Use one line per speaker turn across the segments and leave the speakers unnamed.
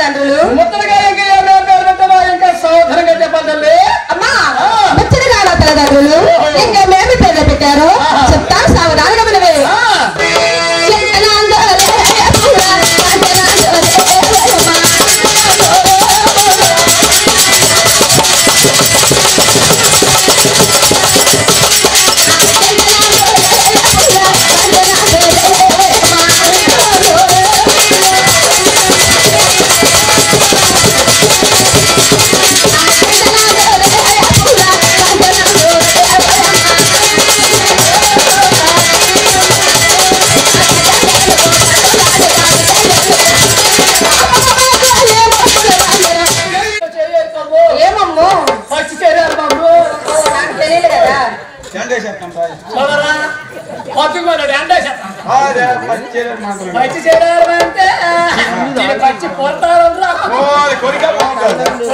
తల్లిదండ్రులు
ముత్తలుగా ఇంకా ఏమేం పేరు పెట్టాలో ఇంకా సోదరంగా చెప్పాలి తల్లి
అమ్మా ముచ్చటగా నా తల్లిదండ్రులు ఇంకా మేమి పేర్లు పెట్టారు చెప్తాను సావధానంగా వినవే
ఆ, చేయలేదు బాబు.
ఏమమ్మో
పచ్చి చేయలేదు బాబు.
నాకు తెలియదు కదా
చూడరా, పొద్దుగోనాడు ఎండేసేస్తాం.
అదే పచ్చి చేయలేదు మాత్రమే.
పచ్చి చేయలేదు అంటే ఇది పచ్చి పోతారు
ఓ, అది కొరికే బాగుంటుంది.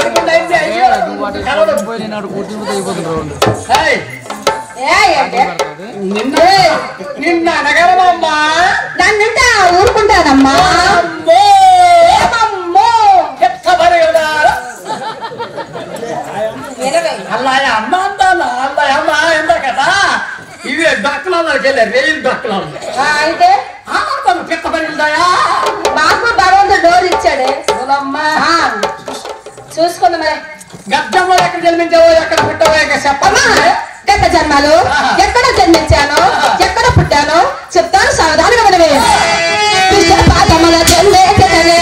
ఏ ఏంటి?
నిన్న నిన్న అనగలమమ్మా
నన్నుంటే ఊరుకుంటానమ్మా
అమ్మో
ఏమమ్మో
చెప్తామని ఉన్నారు
వినవే
అల్లాయ అమ్మ అంటాను అల్లాయ అమ్మ ఎంత కదా ఇవి దక్కలాలకి వెళ్ళారు రేయిల్ దక్కలాలు
ఆ, అయితే
తను పిక్క పని ఉందాయా
మాకు భగవంతుడు డోర్ ఇచ్చాడే ఆ, చూసుకుంది మరి
గద్దమ్మ ఎక్కడ జన్మించావో ఎక్కడ పుట్టావో ఇక
అమ్మా
చెప్పమ్మా
గత జన్మలు ఎక్కడ జన్మించాను ఎక్కడ పుట్టాను చెప్తాను సావధానంగా వినవే పాదముల చెల్లే కదవే.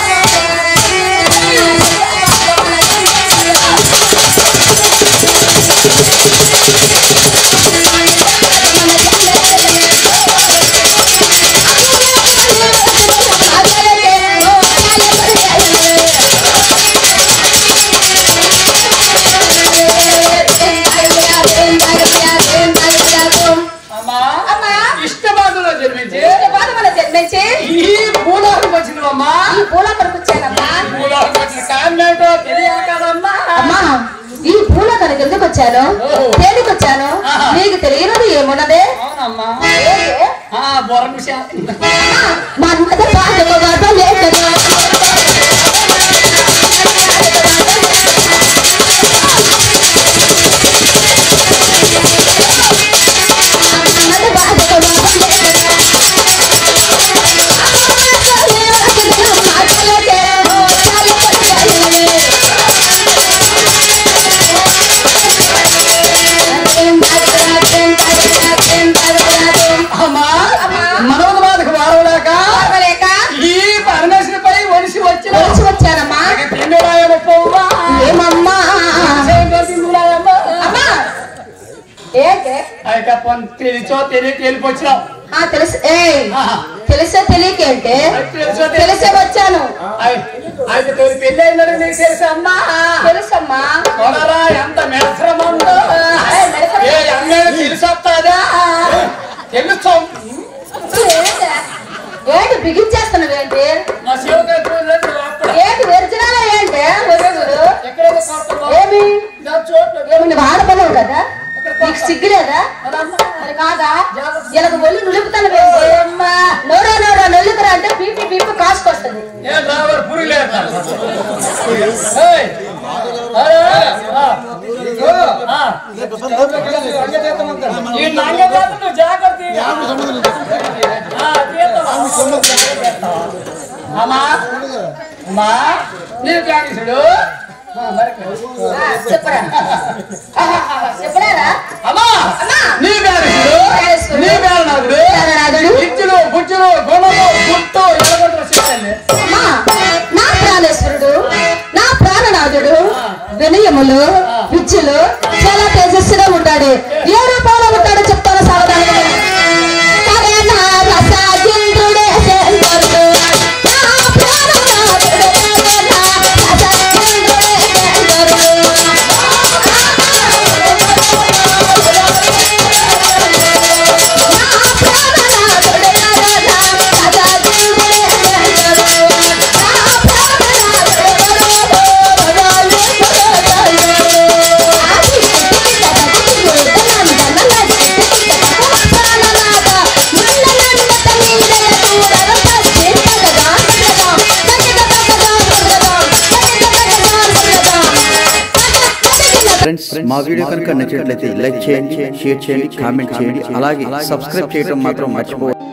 అమ్మా
అమ్మా
ఇష్టబాధలో జన్మించి
పాదముల జన్మించి
ఈ భూలోకం వచ్చినవమ్మా
ఈ పూలకరకు వచ్చానమ్మా
భూలోకం వచ్చిన కారణమేంటో తెలియదు కదమ్మా
అమ్మా ఈ పూలకరకు ఎందుకు వచ్చాను దేనికి వచ్చాను నీకు తెలియనిది ఏమున్నదే
అవునమ్మా
ఏంటి?
ఆ బొరం విషయం
మన్మథ పాదము వదలేకను. మన్మథ పాదము వదలేకను.
అమ్మా
అమ్మా.
మనవద బాధకు వారవలేక
పర్వాలేక
ఈ పరమేశ్వరిపై ఒలిసి వచ్చిన
వచ్చి వచ్చానమ్మా
తిండురాయమ్మ పోవా
ఏమమ్మా
తిండురాయమ్మ
అమ్మా ఏంటి
అయితే పొన్ తెలిచో తెలియక వెళ్ళిపోచ్చినావు
ఆ తెలుసు ఏయ్ తెలుసా తెలియకేంటే
తెలుసో
తెలిసే వచ్చాను
అయితే తోరి పెళ్ళి అయిందని నీకు తెలుసా అమ్మా
తెలుసమ్మా
చూడరా ఎంత మెడసరమందో
ఏయ్, మెడసరం.
ఏ అమ్మాయి తెలిసొస్తాదా తెలుస్తాం
ఏంటి? ఏంటి బిగించేస్తున్నావేంటి
మా శివగారి పూజలు అప్పుడు
ఏంటి ఒరిజినల్ ఏంటి ఒరిజినల్
ఎక్కడైతే కొడుతున్నావు
ఏమి
దాని చోట్ల
ఏమి నువ్వు ఆడపడవు కదా నీకు సిగ్గులేదా మరి కాదా ఇలాగ ఒళ్ళు నులుపుతాను నోరా నోరా నొల్లుకురా అంటే పీపీ పీపీ కాసుకొస్తుంది
ఏ డ్రైవర్ పురుగు లేస్తాడు ఏయ్! అరే, ఆ. ఆ. ఈ నంగ జాతి నువ్వు జాగ్రత్త ఆ, తీద్దామా? అమ్మా అమ్మా నీవు కానిసుడు
ఆ, చెప్పురా చెప్పురారా
అమ్మా
అమ్మా.
నీ కానిసుడు
కానిసుడు.
నీ కారణాదుడు
కారణాదుడు.
ఇచ్చులు బుచ్చులు గుణము గుట్టు ఎలగొట్టు చెప్పండి
అమ్మా, నా ప్రాణేశ్వరుడు నా ప్రాణనాథుడు వినయములు విద్యులు చాలా తేజస్సుగా ఉంటాడు ఏ రూపంలో ఉంటాడో చెప్తాను సావధానంగా కరేణ రసాగింద్రుడే శంకరుడు. నా ప్రాణనాథుడు కరేణ రసాగింద్రుడే శంకరుడు. నా
ఫ్రెండ్స్ మా వీడియో కనుక నచ్చినట్లయితే లైక్ చేయండి షేర్ చేయండి కామెంట్ చేయండి అలాగే సబ్స్క్రైబ్ చేయడం మాత్రం మర్చిపోవద్దు